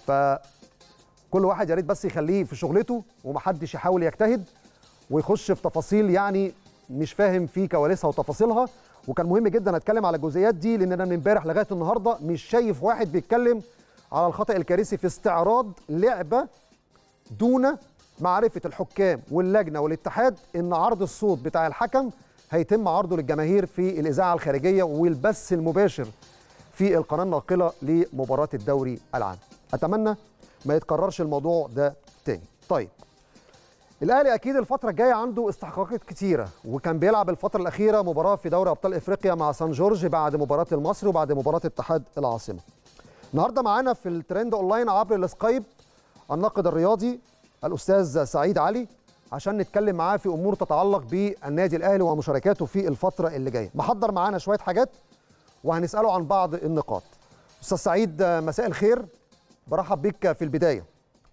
فكل واحد يا ريت بس يخليه في شغلته ومحدش يحاول يجتهد ويخش في تفاصيل يعني مش فاهم في كواليسها وتفاصيلها وكان مهم جدا اتكلم على الجزئيات دي لان انا من امبارح لغايه النهارده مش شايف واحد بيتكلم على الخطا الكارثي في استعراض لعبه دون معرفه الحكام واللجنه والاتحاد ان عرض الصوت بتاع الحكم هيتم عرضه للجماهير في الاذاعه الخارجيه والبث المباشر في القناه الناقله لمباراه الدوري العام اتمنى ما يتكررش الموضوع ده تاني طيب الاهلي اكيد الفتره الجايه عنده استحقاقات كتيره وكان بيلعب الفتره الاخيره مباراه في دوري ابطال افريقيا مع سان جورج بعد مباراه المصري وبعد مباراه اتحاد العاصمه النهارده معانا في الترند اونلاين عبر السكايب الناقد الرياضي الاستاذ سعيد علي عشان نتكلم معاه في امور تتعلق بالنادي الاهلي ومشاركاته في الفتره اللي جايه محضر معانا شويه حاجات وهنساله عن بعض النقاط استاذ سعيد مساء الخير برحب بك في البدايه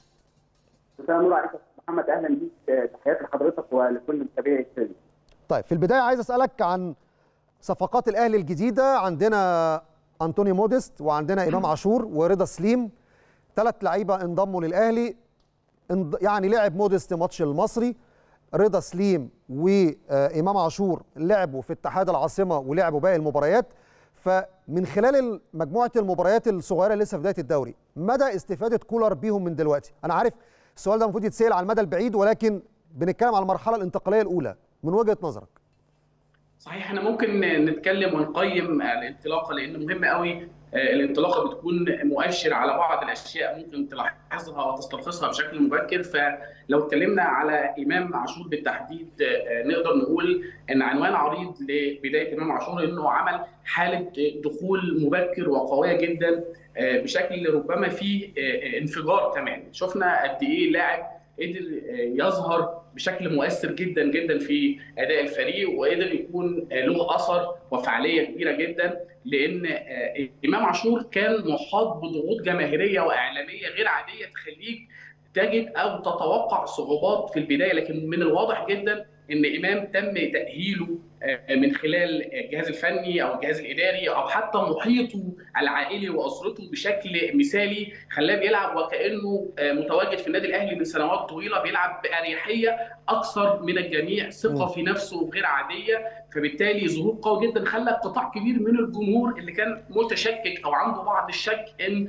مساء النور عليك محمد اهلا بيك تحياتي لحضرتك ولكل متابعي السن طيب في البدايه عايز اسالك عن صفقات الاهلي الجديده عندنا انطوني موديست وعندنا امام عاشور ورضا سليم ثلاث لعيبه انضموا للاهلي يعني لعب موديست ماتش المصري رضا سليم وامام عاشور لعبوا في اتحاد العاصمه ولعبوا باقي المباريات فمن خلال مجموعه المباريات الصغيره لسه في بدايه الدوري مدى استفاده كولر بيهم من دلوقتي انا عارف السؤال ده المفروض يتسال على المدى البعيد ولكن بنتكلم على المرحله الانتقاليه الاولى من وجهه نظرك صحيح احنا ممكن نتكلم ونقيم الانطلاقه لان مهم قوي الانطلاقه بتكون مؤشر على بعض الاشياء ممكن تلاحظها وتستلخصها بشكل مبكر فلو اتكلمنا على امام عاشور بالتحديد نقدر نقول ان عنوان عريض لبدايه امام عاشور انه عمل حاله دخول مبكر وقويه جدا بشكل ربما فيه انفجار كمان شفنا قد ايه لاعب قدر يظهر بشكل مؤثر جدا جدا في اداء الفريق وقدر يكون له اثر وفعاليه كبيره جدا لان امام عاشور كان محاط بضغوط جماهيريه واعلاميه غير عاديه تخليك تجد او تتوقع صعوبات في البدايه لكن من الواضح جدا ان امام تم تاهيله من خلال الجهاز الفني او الجهاز الاداري او حتى محيطه العائلي واسرته بشكل مثالي خلاه بيلعب وكانه متواجد في النادي الاهلي من سنوات طويله بيلعب باريحيه اكثر من الجميع ثقه في نفسه غير عاديه فبالتالي ظهور قوي جدا خلى قطاع كبير من الجمهور اللي كان متشكك او عنده بعض الشك ان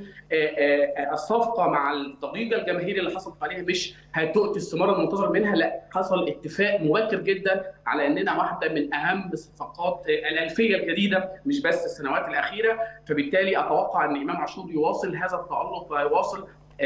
الصفقه مع الضجيج الجماهيري اللي حصلت عليها مش هتؤتي الثمار المنتظر منها لا حصل اتفاق مبكر جدا على اننا واحده من اهم الصفقات الالفيه الجديده مش بس السنوات الاخيره فبالتالي اتوقع ان امام عاشور يواصل هذا التالق ويواصل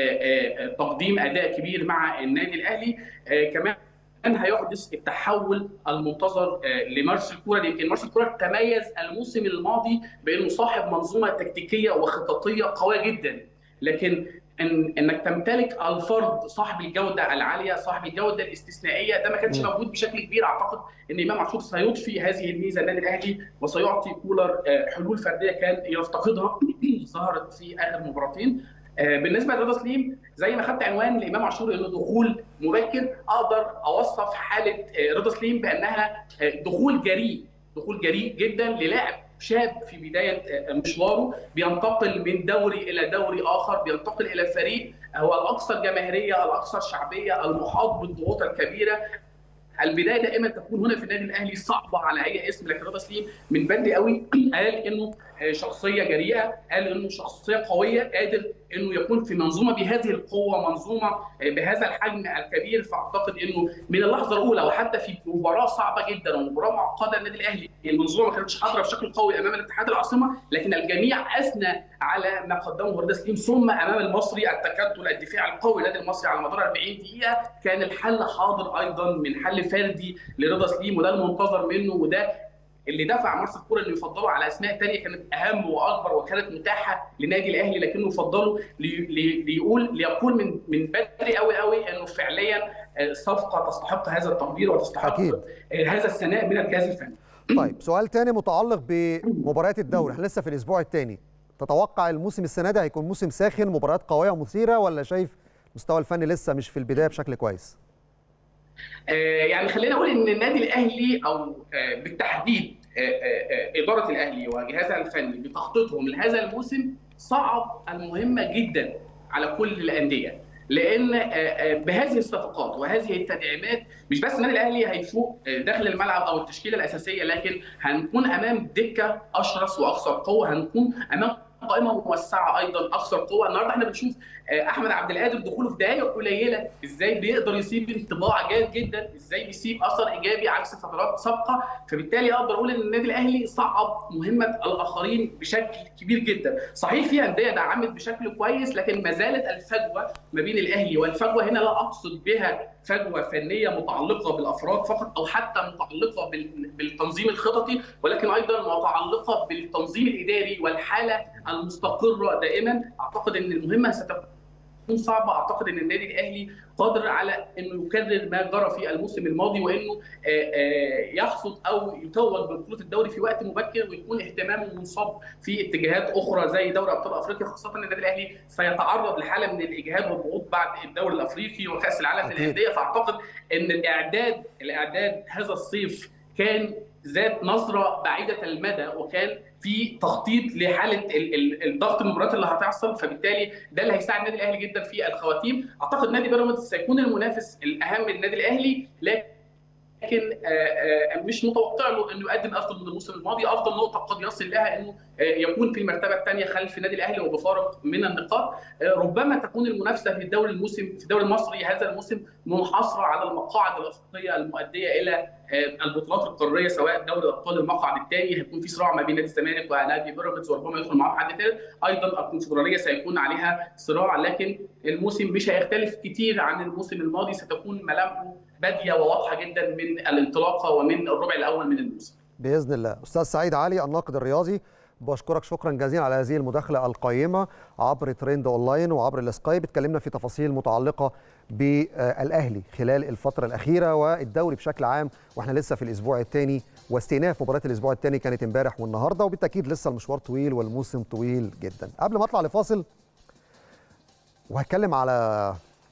تقديم اداء كبير مع النادي الاهلي كمان هيحدث التحول المنتظر لمارسيل كولر يمكن مارسيل كولر تميز الموسم الماضي بانه صاحب منظومه تكتيكيه وخططيه قويه جدا لكن إن انك تمتلك الفرد صاحب الجوده العاليه صاحب الجوده الاستثنائيه ده ما كانش موجود بشكل كبير اعتقد ان امام عاشور سيضفي هذه الميزه النادي الاهلي وسيعطي كولر حلول فرديه كان يفتقدها ظهرت في اخر مباراتين بالنسبه لرضا سليم زي ما خدت عنوان لامام عاشور انه دخول مبكر اقدر اوصف حاله رضا سليم بانها دخول جريء دخول جريء جدا للاعب شاب في بدايه مشواره بينتقل من دوري الى دوري اخر بينتقل الى فريق هو الاكثر جماهيريه الاكثر شعبيه المحاط بالضغوط الكبيره البدايه دائما تكون هنا في النادي الاهلي صعبه على اي اسم لكن رضا سليم من بدري قوي قال انه شخصيه جريئه قال انه شخصيه قويه قادر انه يكون في منظومه بهذه القوه منظومه بهذا الحجم الكبير فاعتقد انه من اللحظه الاولى وحتى في مباراه صعبه جدا ومباراه معقده النادي الاهلي المنظومه ما كانتش حاضره بشكل قوي امام الاتحاد العاصمه لكن الجميع اثنى على ما قدمه رضا سليم ثم امام المصري التكتل الدفاعي القوي النادي المصري على مدار 40 دقيقه كان الحل حاضر ايضا من حل فردي لرضا سليم وده المنتظر منه وده اللي دفع مارسيل كولر انه يفضله على اسماء ثانيه كانت اهم واكبر وكانت متاحه للنادي الاهلي لكنه فضله ليقول ليقول من من بدري قوي قوي انه فعليا صفقه تستحق هذا التقدير وتستحق أكيد. هذا الثناء من الجهاز الفني. طيب سؤال ثاني متعلق بمباريات الدوري احنا لسه في الاسبوع الثاني تتوقع الموسم السنه ده هيكون موسم ساخن مباريات قويه ومثيره ولا شايف المستوى الفني لسه مش في البدايه بشكل كويس؟ يعني خلينا اقول ان النادي الاهلي او بالتحديد اداره الاهلي وجهازها الفني بتخطيطهم لهذا الموسم صعب المهمه جدا على كل الانديه لان بهذه الصفقات وهذه التدعيمات مش بس النادي الاهلي هيفوق داخل الملعب او التشكيله الاساسيه لكن هنكون امام دكه اشرس واكثر قوه هنكون امام قائمه موسعه ايضا اكثر قوه النهارده احنا بنشوف احمد عبد القادر دخوله في دقائق قليله ازاي بيقدر يسيب انطباع جيد جدا ازاي بيسيب اثر ايجابي عكس فترات سابقه فبالتالي اقدر اقول ان النادي الاهلي صعب مهمه الاخرين بشكل كبير جدا صحيح في انديه دعمت بشكل كويس لكن ما زالت الفجوه ما بين الاهلي والفجوه هنا لا اقصد بها فجوه فنيه متعلقه بالافراد فقط او حتى متعلقه بالتنظيم الخططي ولكن ايضا متعلقه بالتنظيم الاداري والحاله المستقره دائما اعتقد ان المهمه ستكون صعبه اعتقد ان النادي الاهلي قادر على انه يكرر ما جرى في الموسم الماضي وانه يحصد او يتوج ببطوله الدوري في وقت مبكر ويكون اهتمامه منصب في اتجاهات اخرى زي دوري ابطال افريقيا خاصه ان النادي الاهلي سيتعرض لحاله من الاجهاد والضغوط بعد الدوري الافريقي وكاس العالم للانديه فاعتقد ان الاعداد الاعداد هذا الصيف كان ذات نظره بعيده المدى وكان في تخطيط لحاله الضغط المباريات اللي هتحصل فبالتالي ده اللي هيساعد النادي الاهلي جدا في الخواتيم اعتقد نادي بيراميدز سيكون المنافس الاهم للنادي الاهلي لكن لكن مش متوقع له انه يقدم افضل من الموسم الماضي افضل نقطه قد يصل لها انه يكون في المرتبه الثانيه خلف النادي الاهلي وبفارق من النقاط ربما تكون المنافسه في الدوري الموسم في الدوري المصري هذا الموسم منحصره على المقاعد الافريقيه المؤديه الى البطولات القاريه سواء دوري ابطال المقعد الثاني هيكون في صراع ما بين نادي الزمالك ونادي بيراميدز وربما يدخل معاهم حد ثالث ايضا الكونفدراليه سيكون عليها صراع لكن الموسم مش هيختلف كتير عن الموسم الماضي ستكون ملامحه باديه وواضحه جدا من الانطلاقه ومن الربع الاول من الموسم باذن الله استاذ سعيد علي الناقد الرياضي بشكرك شكرا جزيلا على هذه المداخله القيمه عبر ترند اونلاين وعبر السكايب اتكلمنا في تفاصيل متعلقه بالاهلي خلال الفتره الاخيره والدوري بشكل عام واحنا لسه في الاسبوع الثاني واستئناف مباريات الاسبوع الثاني كانت امبارح والنهارده وبالتاكيد لسه المشوار طويل والموسم طويل جدا قبل ما اطلع لفاصل وهتكلم على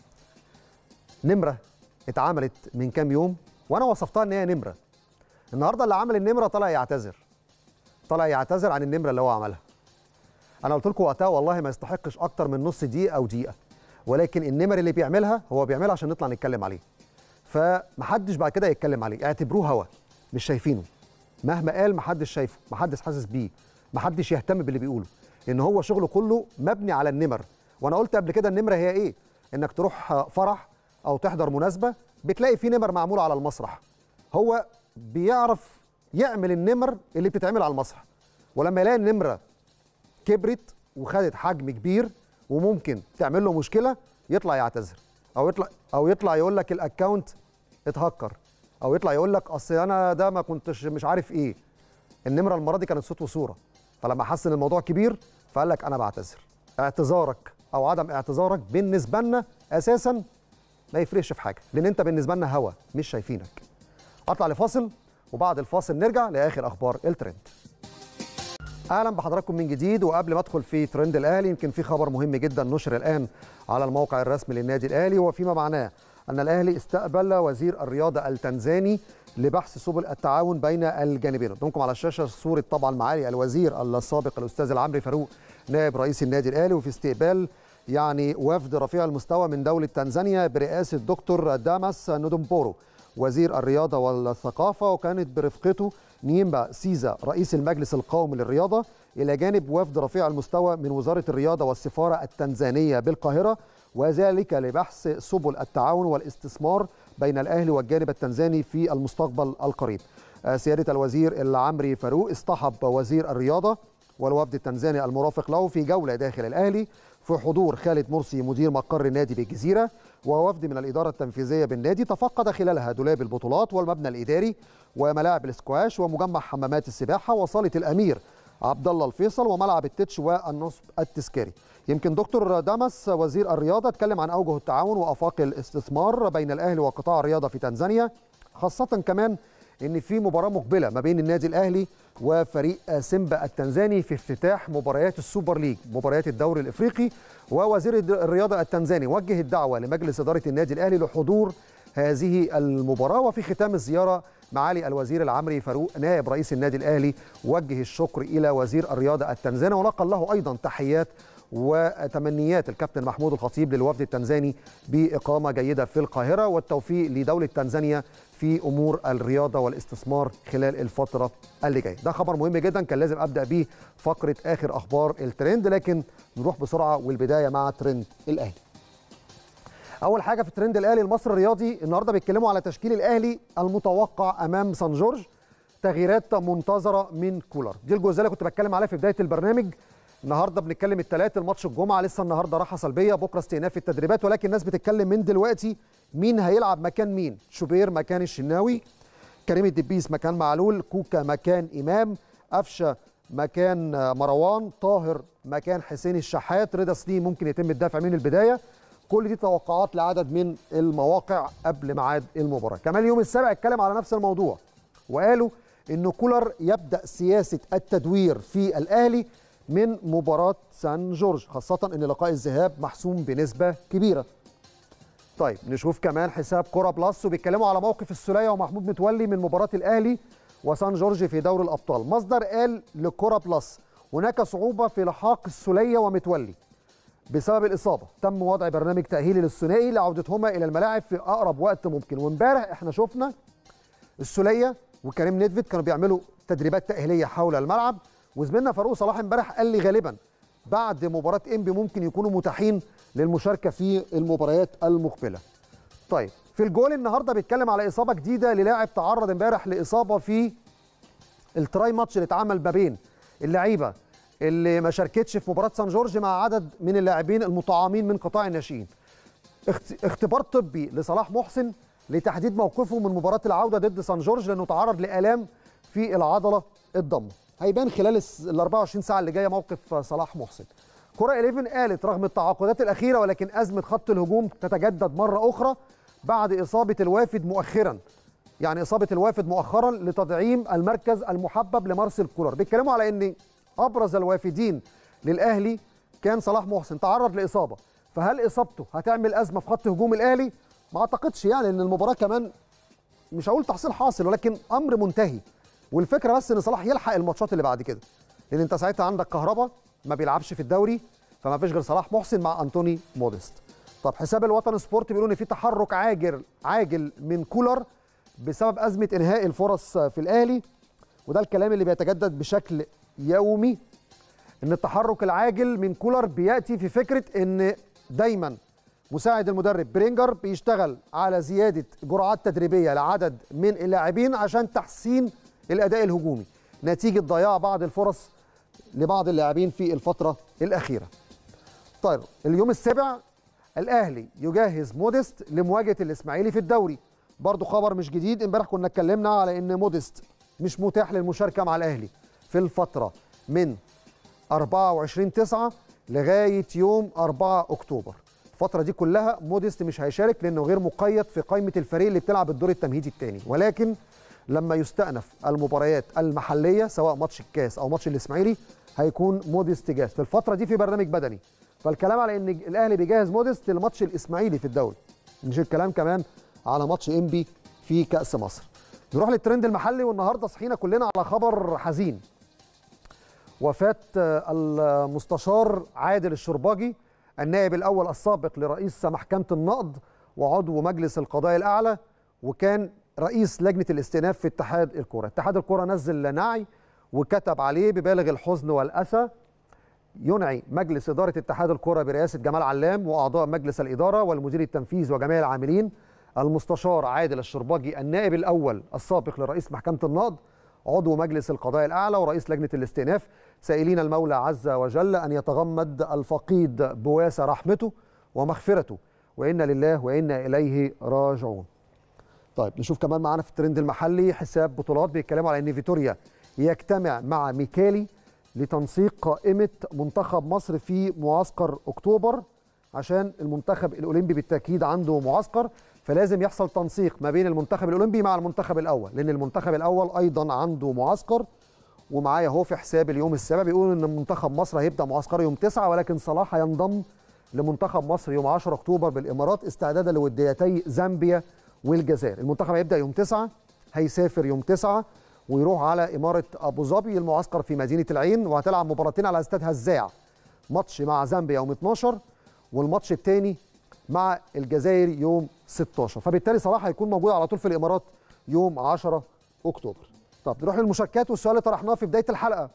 نمره اتعملت من كام يوم وانا وصفتها ان هي نمره النهارده اللي عمل النمره طلع يعتذر طلع يعتذر عن النمره اللي هو عملها انا قلت لكم وقتها والله ما يستحقش اكتر من نص دقيقه او دقيقه ولكن النمر اللي بيعملها هو بيعملها عشان نطلع نتكلم عليه فمحدش بعد كده يتكلم عليه اعتبروه هوا مش شايفينه مهما قال محدش شايفه محدش حاسس بيه محدش يهتم باللي بيقوله ان هو شغله كله مبني على النمر وانا قلت قبل كده النمره هي ايه انك تروح فرح او تحضر مناسبه بتلاقي في نمر معموله على المسرح هو بيعرف يعمل النمر اللي بتتعمل على المسرح ولما يلاقي النمره كبرت وخدت حجم كبير وممكن تعمل له مشكله يطلع يعتذر او يطلع او يطلع يقول لك الاكونت اتهكر او يطلع يقول لك اصل انا ده ما كنتش مش عارف ايه النمره المره دي كانت صوت وصوره فلما حس ان الموضوع كبير فقال لك انا بعتذر اعتذارك او عدم اعتذارك بالنسبه لنا اساسا ما يفرقش في حاجه لان انت بالنسبه لنا هوا مش شايفينك اطلع لفاصل وبعد الفاصل نرجع لاخر اخبار الترند اهلا بحضراتكم من جديد وقبل ما ادخل في ترند الاهلي يمكن في خبر مهم جدا نشر الان على الموقع الرسمي للنادي الاهلي وفيما معناه ان الاهلي استقبل وزير الرياضه التنزاني لبحث سبل التعاون بين الجانبين قدامكم على الشاشه صوره طبعا معالي الوزير السابق الاستاذ العمري فاروق نائب رئيس النادي الاهلي وفي استقبال يعني وفد رفيع المستوى من دوله تنزانيا برئاسه دكتور داماس ندومبورو وزير الرياضه والثقافه وكانت برفقته نيمبا سيزا رئيس المجلس القومي للرياضه الى جانب وفد رفيع المستوى من وزاره الرياضه والسفاره التنزانيه بالقاهره وذلك لبحث سبل التعاون والاستثمار بين الاهلي والجانب التنزاني في المستقبل القريب. سياده الوزير العمري فاروق اصطحب وزير الرياضه والوفد التنزاني المرافق له في جوله داخل الاهلي في حضور خالد مرسي مدير مقر النادي بالجزيره ووفد من الاداره التنفيذيه بالنادي تفقد خلالها دولاب البطولات والمبنى الاداري وملاعب الاسكواش ومجمع حمامات السباحه وصاله الامير عبد الله الفيصل وملعب التتش والنصب التذكاري. يمكن دكتور دامس وزير الرياضه اتكلم عن اوجه التعاون وافاق الاستثمار بين الاهلي وقطاع الرياضه في تنزانيا خاصه كمان ان في مباراه مقبله ما بين النادي الاهلي وفريق سيمبا التنزاني في افتتاح مباريات السوبر ليج مباريات الدوري الافريقي ووزير الرياضه التنزاني وجه الدعوه لمجلس اداره النادي الاهلي لحضور هذه المباراه وفي ختام الزياره معالي الوزير العمري فاروق نائب رئيس النادي الاهلي وجه الشكر الى وزير الرياضه التنزاني ونقل له ايضا تحيات وتمنيات الكابتن محمود الخطيب للوفد التنزاني باقامه جيده في القاهره والتوفيق لدوله تنزانيا في امور الرياضه والاستثمار خلال الفتره اللي جايه ده خبر مهم جدا كان لازم ابدا بيه فقره اخر اخبار الترند لكن نروح بسرعه والبدايه مع ترند الاهلي اول حاجه في الترند الاهلي المصري الرياضي النهارده بيتكلموا على تشكيل الاهلي المتوقع امام سان جورج تغييرات منتظره من كولر دي الجزئيه اللي كنت بتكلم عليها في بدايه البرنامج النهارده بنتكلم الثلاث الماتش الجمعه لسه النهارده راحه سلبيه بكره استئناف التدريبات ولكن الناس بتتكلم من دلوقتي مين هيلعب مكان مين شوبير مكان الشناوي كريم الدبيس مكان معلول كوكا مكان امام قفشه مكان مروان طاهر مكان حسين الشحات رضا سليم ممكن يتم الدفع من البدايه كل دي توقعات لعدد من المواقع قبل ميعاد المباراه كمان يوم السابع اتكلم على نفس الموضوع وقالوا ان كولر يبدا سياسه التدوير في الاهلي من مباراه سان جورج خاصه ان لقاء الذهاب محسوم بنسبه كبيره طيب نشوف كمان حساب كوره بلس وبيتكلموا على موقف السوليه ومحمود متولي من مباراه الاهلي وسان جورج في دوري الابطال مصدر قال لكوره بلس هناك صعوبه في لحاق السوليه ومتولي بسبب الاصابه تم وضع برنامج تاهيلي للثنائي لعودتهما الى الملاعب في اقرب وقت ممكن وامبارح احنا شفنا السوليه وكريم نيدفيد كانوا بيعملوا تدريبات تاهيليه حول الملعب وزميلنا فاروق صلاح امبارح قال لي غالبا بعد مباراه انبي ممكن يكونوا متاحين للمشاركه في المباريات المقبله. طيب في الجول النهارده بيتكلم على اصابه جديده للاعب تعرض امبارح لاصابه في التراي ماتش اللي اتعمل ما بين اللعيبه اللي ما شاركتش في مباراه سان جورج مع عدد من اللاعبين المطعمين من قطاع الناشئين. اختبار طبي لصلاح محسن لتحديد موقفه من مباراه العوده ضد سان جورج لانه تعرض لالام في العضله الضمه. هيبان خلال ال 24 ساعه اللي جايه موقف صلاح محسن. كرة 11 قالت رغم التعاقدات الاخيره ولكن ازمه خط الهجوم تتجدد مره اخرى بعد اصابه الوافد مؤخرا. يعني اصابه الوافد مؤخرا لتدعيم المركز المحبب لمارسيل كولر، بيتكلموا على ان ابرز الوافدين للاهلي كان صلاح محسن تعرض لاصابه، فهل اصابته هتعمل ازمه في خط هجوم الاهلي؟ ما اعتقدش يعني ان المباراه كمان مش هقول تحصيل حاصل ولكن امر منتهي. والفكره بس ان صلاح يلحق الماتشات اللي بعد كده لان انت ساعتها عندك كهربا ما بيلعبش في الدوري فما فيش غير صلاح محسن مع انتوني موديست طب حساب الوطن سبورت بيقولوا ان في تحرك عاجل عاجل من كولر بسبب ازمه انهاء الفرص في الاهلي وده الكلام اللي بيتجدد بشكل يومي ان التحرك العاجل من كولر بياتي في فكره ان دايما مساعد المدرب برينجر بيشتغل على زياده جرعات تدريبيه لعدد من اللاعبين عشان تحسين الاداء الهجومي نتيجه ضياع بعض الفرص لبعض اللاعبين في الفتره الاخيره. طيب اليوم السابع الاهلي يجهز موديست لمواجهه الاسماعيلي في الدوري. برضو خبر مش جديد امبارح كنا اتكلمنا على ان موديست مش متاح للمشاركه مع الاهلي في الفتره من 24 9 لغايه يوم 4 اكتوبر. الفترة دي كلها موديست مش هيشارك لأنه غير مقيد في قائمة الفريق اللي بتلعب الدور التمهيدي الثاني ولكن لما يستأنف المباريات المحلية سواء ماتش الكاس أو ماتش الإسماعيلي هيكون موديست جاهز في الفترة دي في برنامج بدني فالكلام على إن الأهلي بيجهز موديست لماتش الإسماعيلي في الدوري مش الكلام كمان على ماتش إنبي في كأس مصر نروح للترند المحلي والنهارده صحينا كلنا على خبر حزين وفاة المستشار عادل الشرباجي النائب الأول السابق لرئيس محكمة النقض وعضو مجلس القضاء الأعلى وكان رئيس لجنه الاستئناف في اتحاد الكره، اتحاد الكره نزل نعي وكتب عليه ببالغ الحزن والاسى ينعي مجلس اداره اتحاد الكره برئاسه جمال علام واعضاء مجلس الاداره والمدير التنفيذي وجميع العاملين المستشار عادل الشرباجي النائب الاول السابق لرئيس محكمه النقض عضو مجلس القضاء الاعلى ورئيس لجنه الاستئناف سائلين المولى عز وجل ان يتغمد الفقيد بواسع رحمته ومغفرته وانا لله وانا اليه راجعون. طيب نشوف كمان معانا في الترند المحلي حساب بطولات بيتكلموا على ان فيتوريا يجتمع مع ميكالي لتنسيق قائمه منتخب مصر في معسكر اكتوبر عشان المنتخب الاولمبي بالتاكيد عنده معسكر فلازم يحصل تنسيق ما بين المنتخب الاولمبي مع المنتخب الاول لان المنتخب الاول ايضا عنده معسكر ومعايا اهو في حساب اليوم السابع بيقول ان منتخب مصر هيبدا معسكره يوم 9 ولكن صلاح هينضم لمنتخب مصر يوم 10 اكتوبر بالامارات استعدادا لوديتي زامبيا والجزائر المنتخب هيبدا يوم 9 هيسافر يوم 9 ويروح على اماره ابو ظبي المعسكر في مدينه العين وهتلعب مباراتين على استاد هزاع ماتش مع زامبيا يوم 12 والماتش الثاني مع الجزائر يوم 16 فبالتالي صلاح هيكون موجود على طول في الامارات يوم 10 اكتوبر طب نروح للمشاركات والسؤال اللي طرحناه في بدايه الحلقه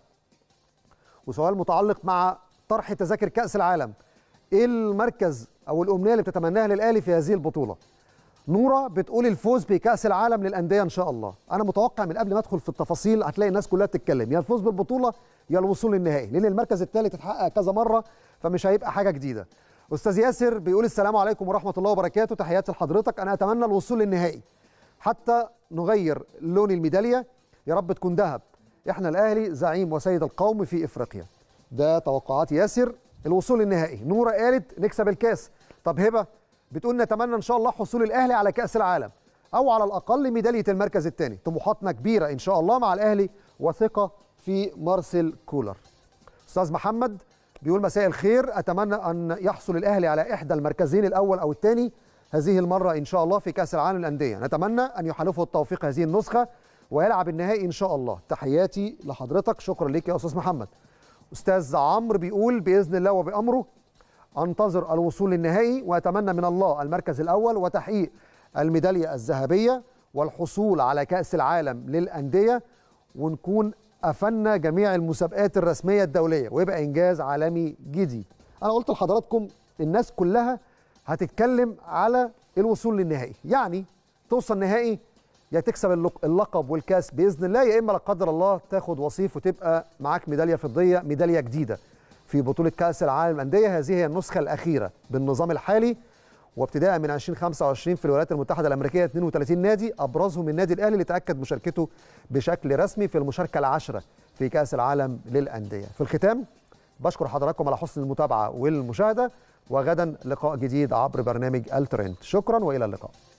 وسؤال متعلق مع طرح تذاكر كاس العالم ايه المركز او الامنيه اللي بتتمناها للاهلي في هذه البطوله نوره بتقول الفوز بكاس العالم للانديه ان شاء الله انا متوقع من قبل ما ادخل في التفاصيل هتلاقي الناس كلها بتتكلم يا الفوز بالبطوله يا الوصول للنهائي لان المركز الثالث اتحقق كذا مره فمش هيبقى حاجه جديده استاذ ياسر بيقول السلام عليكم ورحمه الله وبركاته تحياتي لحضرتك انا اتمنى الوصول للنهائي حتى نغير لون الميداليه يا رب تكون ذهب احنا الاهلي زعيم وسيد القوم في افريقيا ده توقعات ياسر الوصول للنهائي نوره قالت نكسب الكاس طب هبه بتقول نتمنى ان شاء الله حصول الاهلي على كاس العالم او على الاقل ميداليه المركز الثاني طموحاتنا كبيره ان شاء الله مع الاهلي وثقه في مارسيل كولر استاذ محمد بيقول مساء الخير اتمنى ان يحصل الاهلي على احدى المركزين الاول او الثاني هذه المره ان شاء الله في كاس العالم للانديه نتمنى ان يحالفه التوفيق هذه النسخه ويلعب النهائي ان شاء الله تحياتي لحضرتك شكرا لك يا استاذ محمد استاذ عمرو بيقول باذن الله وبامره انتظر الوصول للنهائي واتمنى من الله المركز الاول وتحقيق الميداليه الذهبيه والحصول على كاس العالم للانديه ونكون قفلنا جميع المسابقات الرسميه الدوليه ويبقى انجاز عالمي جديد انا قلت لحضراتكم الناس كلها هتتكلم على الوصول للنهائي يعني توصل نهائي يا تكسب اللقب والكاس باذن الله يا اما لا قدر الله تاخد وصيف وتبقى معاك ميداليه فضيه ميداليه جديده في بطوله كاس العالم للانديه هذه هي النسخه الاخيره بالنظام الحالي وابتداء من 2025 في الولايات المتحده الامريكيه 32 نادي ابرزهم النادي الاهلي اللي تاكد مشاركته بشكل رسمي في المشاركه العاشره في كاس العالم للانديه في الختام بشكر حضراتكم على حسن المتابعه والمشاهده وغدا لقاء جديد عبر برنامج الترند شكرا والى اللقاء